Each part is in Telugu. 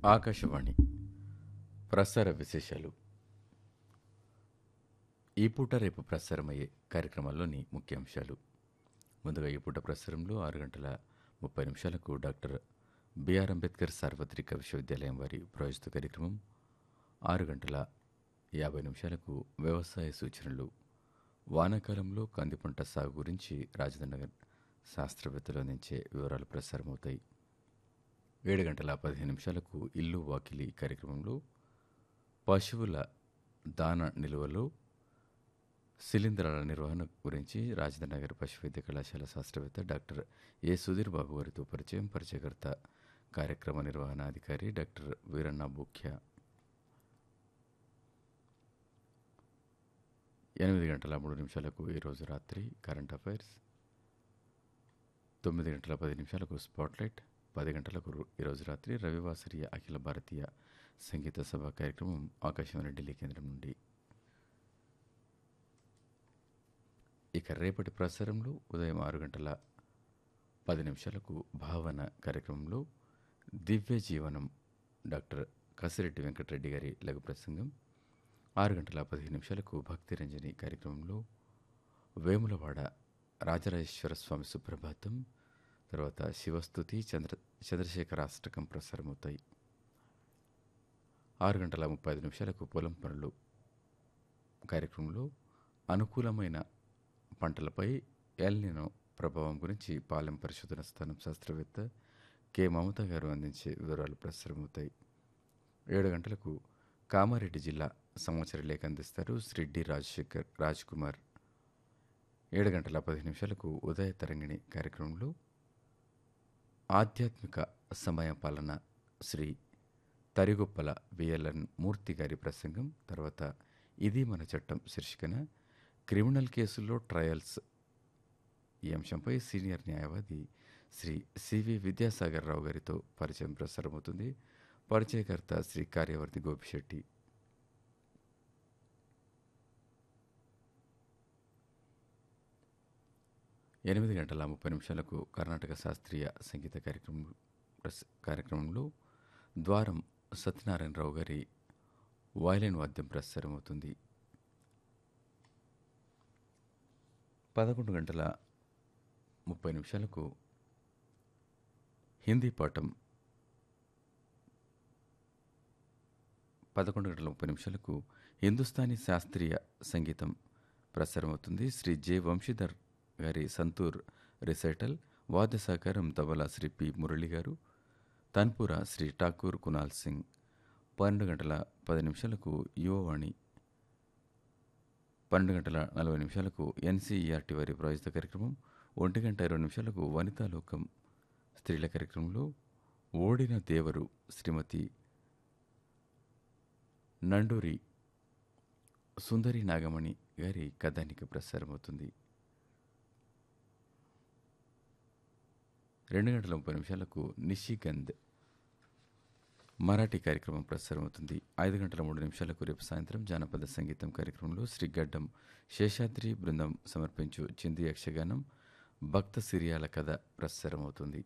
ఆకాశవాణి ప్రసార విశేషాలు ఈ పూట రేపు ప్రసారమయ్యే కార్యక్రమాల్లోని ముఖ్యాంశాలు ముందుగా ఈ పూట ప్రసారంలో ఆరు గంటల ముప్పై నిమిషాలకు డాక్టర్ బిఆర్ అంబేద్కర్ సార్వత్రిక విశ్వవిద్యాలయం వారి ప్రాయోజిత కార్యక్రమం ఆరు గంటల యాభై నిమిషాలకు వ్యవసాయ సూచనలు వానాకాలంలో కంది పంట సాగు గురించి రాజధానగర్ శాస్త్రవేత్తలు అందించే వివరాలు ప్రసారమవుతాయి ఏడు గంటల పదిహేను నిమిషాలకు ఇల్లు వాకిలి కార్యక్రమంలో పశువుల దాన నిల్వలో శిలీంధ్రాల నిర్వహణ గురించి రాజధానగర్ పశు వైద్య కళాశాల శాస్త్రవేత్త డాక్టర్ ఏ సుధీర్ బాబు గారితో పరిచయం పరిచయకర్త కార్యక్రమ నిర్వహణ అధికారి డాక్టర్ వీరన్న బుఖ్య ఎనిమిది గంటల మూడు నిమిషాలకు ఈరోజు రాత్రి కరెంట్ అఫైర్స్ తొమ్మిది గంటల పది నిమిషాలకు స్పాట్లైట్ పది గంటలకు రు- ఈరోజు రాత్రి రవివాసరియ అఖిల భారతీయ సంగీత సభ కార్యక్రమం ఆకాశవాణి ఢిల్లీ కేంద్రం నుండి ఇక రేపటి ప్రసారంలో ఉదయం ఆరు గంటల పది నిమిషాలకు భావన కార్యక్రమంలో దివ్య జీవనం డాక్టర్ కసిరెడ్డి వెంకటరెడ్డి గారి లఘు ప్రసంగం ఆరు గంటల పదిహేను నిమిషాలకు భక్తి రంజని కార్యక్రమంలో వేములవాడ రాజరాజేశ్వర స్వామి సుప్రభాతం తర్వాత శివస్థుతి చంద్ర చంద్రశేఖర అష్టకం ప్రసారమవుతాయి ఆరు గంటల ముప్పై ఐదు నిమిషాలకు పొలం పనులు కార్యక్రమంలో అనుకూలమైన పంటలపై ఎల్నినో ప్రభావం గురించి పాలెం పరిశోధన స్థానం శాస్త్రవేత్త కె మమత గారు అందించే వివరాలు ప్రసారమవుతాయి ఏడు గంటలకు కామారెడ్డి జిల్లా సమాచార లేఖ అందిస్తారు శ్రీ డి రాజశేఖర్ రాజ్ కుమార్ ఏడు గంటల పది నిమిషాలకు ఉదయ తరంగిణి కార్యక్రమంలో ఆధ్యాత్మిక సమయ పాలన శ్రీ తరిగొప్పల విఎల్ఎన్ మూర్తి గారి ప్రసంగం తర్వాత ఇది మన చట్టం శీర్షికన క్రిమినల్ కేసుల్లో ట్రయల్స్ ఈ అంశంపై సీనియర్ న్యాయవాది శ్రీ సివి విద్యాసాగర్ రావు గారితో పరిచయం ప్రసారమవుతుంది పరిచయకర్త శ్రీ కార్యవర్తి గోపిశెట్టి ఎనిమిది గంటల ముప్పై నిమిషాలకు కర్ణాటక శాస్త్రీయ సంగీత కార్యక్రమం ప్రస- కార్యక్రమంలో ద్వారం సత్యనారాయణరావు గారి వయలిన్ వాద్యం ప్రసారమవుతుంది పదకొండు గంటల ముప్పై నిమిషాలకు హిందీ పాఠం పదకొండు గంటల ముప్పై నిమిషాలకు హిందుస్థానీ శాస్త్రీయ సంగీతం ప్రసారమవుతుంది శ్రీ జె వంశీధర్ గారి సంతూర్ రిసైటల్ వాద్య సహకారం తబలా శ్రీ పి మురళి గారు తన్పుర శ్రీ ఠాకూర్ కునాల్ సింగ్ పన్నెండు గంటల పది నిమిషాలకు యువవాణి పన్నెండు గంటల నలభై నిమిషాలకు ఎన్సీఈఆర్టీ వారి ప్రాయోజిత కార్యక్రమం ఒంటి గంట ఇరవై నిమిషాలకు వనితాలోకం స్త్రీల కార్యక్రమంలో ఓడిన దేవరు శ్రీమతి నండూరి సుందరి నాగమణి గారి కథానిక ప్రసారమవుతుంది రెండు గంటల ముప్పై నిమిషాలకు నిషిగంధ్ మరాఠీ కార్యక్రమం ప్రసారమవుతుంది ఐదు గంటల మూడు నిమిషాలకు రేపు సాయంత్రం జానపద సంగీతం కార్యక్రమంలో శ్రీగడ్డం శేషాద్రి బృందం సమర్పించు చింది యక్షగానం భక్త సిరియాల కథ ప్రసారమవుతుంది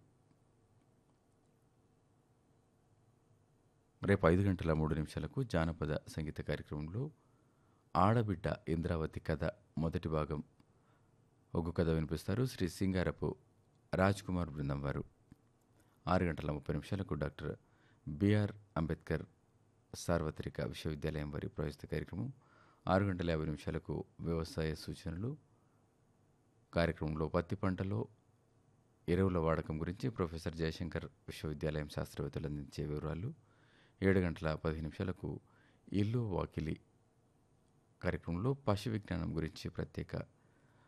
రేపు ఐదు గంటల మూడు నిమిషాలకు జానపద సంగీత కార్యక్రమంలో ఆడబిడ్డ ఇంద్రావతి కథ మొదటి భాగం ఒగ్గు కథ వినిపిస్తారు శ్రీ సింగారపు రాజ్ కుమార్ బృందం వారు ఆరు గంటల ముప్పై నిమిషాలకు డాక్టర్ బిఆర్ అంబేద్కర్ సార్వత్రిక విశ్వవిద్యాలయం వారి ప్రవేశిత కార్యక్రమం ఆరు గంటల యాభై నిమిషాలకు వ్యవసాయ సూచనలు కార్యక్రమంలో పత్తి పంటలో ఎరువుల వాడకం గురించి ప్రొఫెసర్ జయశంకర్ విశ్వవిద్యాలయం శాస్త్రవేత్తలు అందించే వివరాలు ఏడు గంటల పదిహేను నిమిషాలకు ఇల్లు వాకిలి కార్యక్రమంలో పశు విజ్ఞానం గురించి ప్రత్యేక